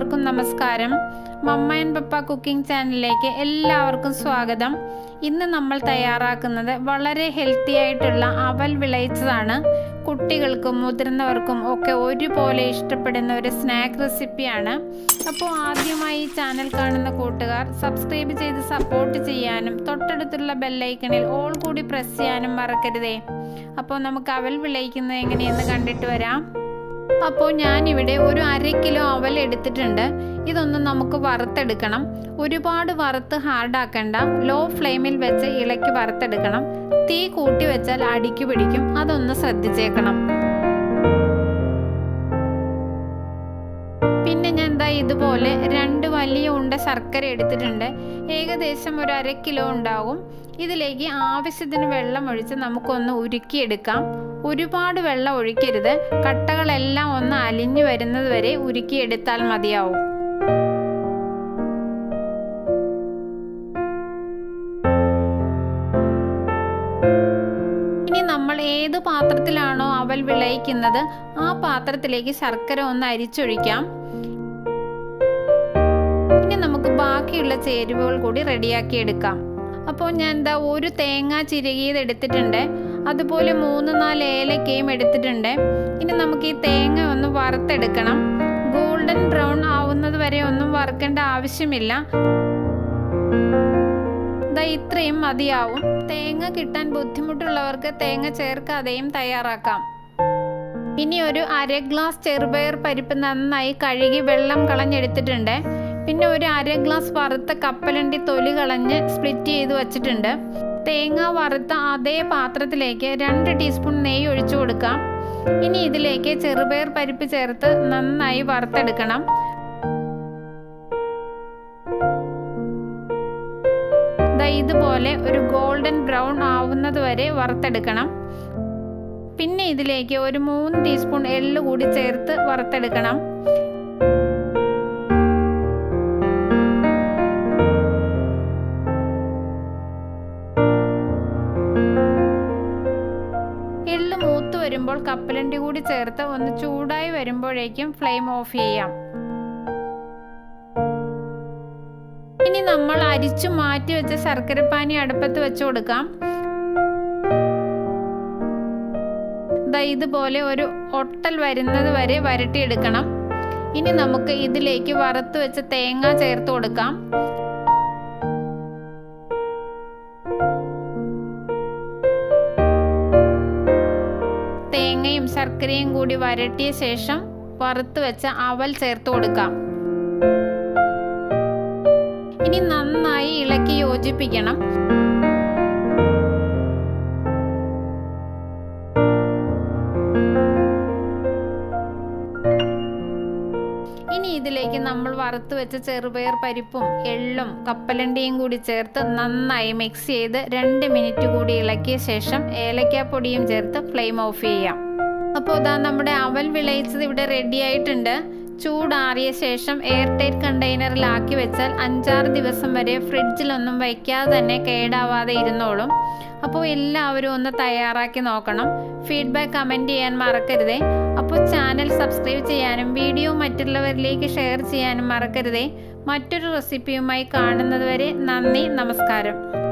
എല്ലാവർക്കും നമസ്കാരം മമ്മ and papa cooking ചാനലിലേക്ക് എല്ലാവർക്കും സ്വാഗതം ഇന്ന് നമ്മൾ തയ്യാറാക്കുന്നത് വളരെ ഹെൽത്തി ആയിട്ടുള്ള അവൽ വിളയിച്ചതാണ് കുട്ടികൾക്കും മുതിർന്നവർക്കും ഒക്കെ ഒരുപോലെ ഇഷ്ടപ്പെടുന്ന ഒരു സ്നാക്ക് റെസിപ്പിയാണ് അപ്പോൾ ആദ്യമായി ഈ ചാനൽ കാണുന്ന കൂട്ടുകാർ സബ്സ്ക്രൈബ് ചെയ്ത് സപ്പോർട്ട് ചെയ്യാനും തൊട്ടടുത്തുള്ള ബെല്ലൈക്കണിൽ ഓൾ കൂടി പ്രസ് ചെയ്യാനും മറക്കരുതേ അപ്പോൾ നമുക്ക് അവൽ വിളയിക്കുന്നത് എങ്ങനെയെന്ന് കണ്ടിട്ട് വരാം അപ്പോൾ ഞാനിവിടെ ഒരു അര കിലോ അവൽ എടുത്തിട്ടുണ്ട് ഇതൊന്ന് നമുക്ക് വറുത്തെടുക്കണം ഒരുപാട് വറുത്ത് ഹാർഡാക്കണ്ട ലോ ഫ്ലെയിമിൽ വെച്ച് ഇളക്കി വറുത്തെടുക്കണം തീ കൂട്ടി വെച്ചാൽ അടിക്ക് പിടിക്കും അതൊന്ന് ശ്രദ്ധിച്ചേക്കണം പിന്നെ ഞാൻ എന്താ ഇതുപോലെ രണ്ട് വലിയ ഉണ്ട ശർക്കര എടുത്തിട്ടുണ്ട് ഏകദേശം ഒരു അര കിലോ ഉണ്ടാവും ഇതിലേക്ക് ആവശ്യത്തിന് വെള്ളം ഒഴിച്ച് നമുക്കൊന്ന് ഉരുക്കിയെടുക്കാം ഒരുപാട് വെള്ളം ഒഴിക്കരുത് കട്ടകളെല്ലാം ഒന്ന് അലിഞ്ഞു വരുന്നത് വരെ ഉരുക്കിയെടുത്താൽ മതിയാവും ഇനി നമ്മൾ ഏത് പാത്രത്തിലാണോ അവൽ വിളയിക്കുന്നത് ആ പാത്രത്തിലേക്ക് ശർക്കര ഒന്ന് അരിച്ചൊഴിക്കാം ഇനി നമുക്ക് ബാക്കിയുള്ള ചേരുവകൾ കൂടി റെഡിയാക്കി എടുക്കാം അപ്പോൾ ഞാൻ എന്താ ഒരു തേങ്ങ ചിരകിയത് എടുത്തിട്ടുണ്ട് അതുപോലെ മൂന്ന് നാല് ഏലക്കയും എടുത്തിട്ടുണ്ട് ഇനി നമുക്ക് ഈ തേങ്ങ ഒന്ന് വറുത്തെടുക്കണം ഗോൾഡൻ ബ്രൗൺ ആവുന്നത് വരെ ഒന്നും വറുക്കേണ്ട ആവശ്യമില്ല ദാ ഇത്രയും മതിയാവും തേങ്ങ കിട്ടാൻ ബുദ്ധിമുട്ടുള്ളവർക്ക് തേങ്ങ ചേർക്കാതെയും തയ്യാറാക്കാം ഇനി ഒരു അര ഗ്ലാസ് ചെറുപയർ പരിപ്പ് നന്നായി കഴുകി വെള്ളം കളഞ്ഞെടുത്തിട്ടുണ്ട് പിന്നെ ഒരു അര ഗ്ലാസ് വറുത്ത കപ്പലണ്ടി തൊലി കളഞ്ഞ് സ്പ്ലിറ്റ് ചെയ്ത് വച്ചിട്ടുണ്ട് തേങ്ങ വറുത്ത അതേ പാത്രത്തിലേക്ക് രണ്ട് ടീസ്പൂൺ നെയ്യ് ഒഴിച്ചു കൊടുക്കാം ഇനി ഇതിലേക്ക് ചെറുപയർ പരിപ്പ് ചേർത്ത് നന്നായി വറുത്തെടുക്കണം ഇതുപോലെ ഒരു ഗോൾഡൻ ബ്രൗൺ ആവുന്നത് വരെ വറുത്തെടുക്കണം പിന്നെ ഇതിലേക്ക് ഒരു മൂന്ന് ടീസ്പൂൺ എള്ള് കൂടി ചേർത്ത് വറുത്തെടുക്കണം എള്ള് മൂത്ത് വരുമ്പോൾ കപ്പലണ്ടി കൂടി ചേർത്ത് ഒന്ന് ചൂടായി വരുമ്പോഴേക്കും ഫ്ലെയിം ഓഫ് ചെയ്യാം ഇനി നമ്മൾ അരിച്ചു മാറ്റി വെച്ച ശർക്കരപ്പാനി അടുപ്പത്ത് വെച്ച് കൊടുക്കാം ഇതുപോലെ ഒരു ഒട്ടൽ വരുന്നത് വരെ വരട്ടിയെടുക്കണം ഇനി നമുക്ക് ഇതിലേക്ക് വറുത്ത് വെച്ച തേങ്ങ ചേർത്ത് കൊടുക്കാം തേങ്ങയും ശർക്കരയും കൂടി വരട്ടിയ ശേഷം വറുത്ത് വെച്ച അവൽ ചേർത്ത് കൊടുക്കാം ഇനി നന്നായി ഇളക്കി യോജിപ്പിക്കണം ഇനി ഇതിലേക്ക് നമ്മൾ വറുത്ത് വെച്ച ചെറുപയർ പരിപ്പും എള്ളും കപ്പലണ്ടിയും കൂടി ചേർത്ത് നന്നായി മിക്സ് ചെയ്ത് രണ്ട് മിനിറ്റ് കൂടി ഇളക്കിയ ശേഷം ഏലക്കാപ്പൊടിയും ചേർത്ത് ഫ്ലെയിം ഓഫ് ചെയ്യാം അപ്പോൾ ഇതാ നമ്മുടെ അവൽ വിളയിച്ചത് ഇവിടെ റെഡി ആയിട്ടുണ്ട് ചൂടാറിയ ശേഷം എയർ ടൈറ്റ് കണ്ടെയ്നറിലാക്കി വെച്ചാൽ അഞ്ചാറ് ദിവസം വരെ ഫ്രിഡ്ജിലൊന്നും വയ്ക്കാതെ തന്നെ കേടാവാതെ ഇരുന്നോളും അപ്പോൾ എല്ലാവരും ഒന്ന് തയ്യാറാക്കി നോക്കണം ഫീഡ്ബാക്ക് കമൻറ്റ് ചെയ്യാൻ മറക്കരുതേ അപ്പോൾ ചാനൽ സബ്സ്ക്രൈബ് ചെയ്യാനും വീഡിയോ മറ്റുള്ളവരിലേക്ക് ഷെയർ ചെയ്യാനും മറക്കരുതേ മറ്റൊരു റെസിപ്പിയുമായി കാണുന്നത് വരെ നന്ദി നമസ്കാരം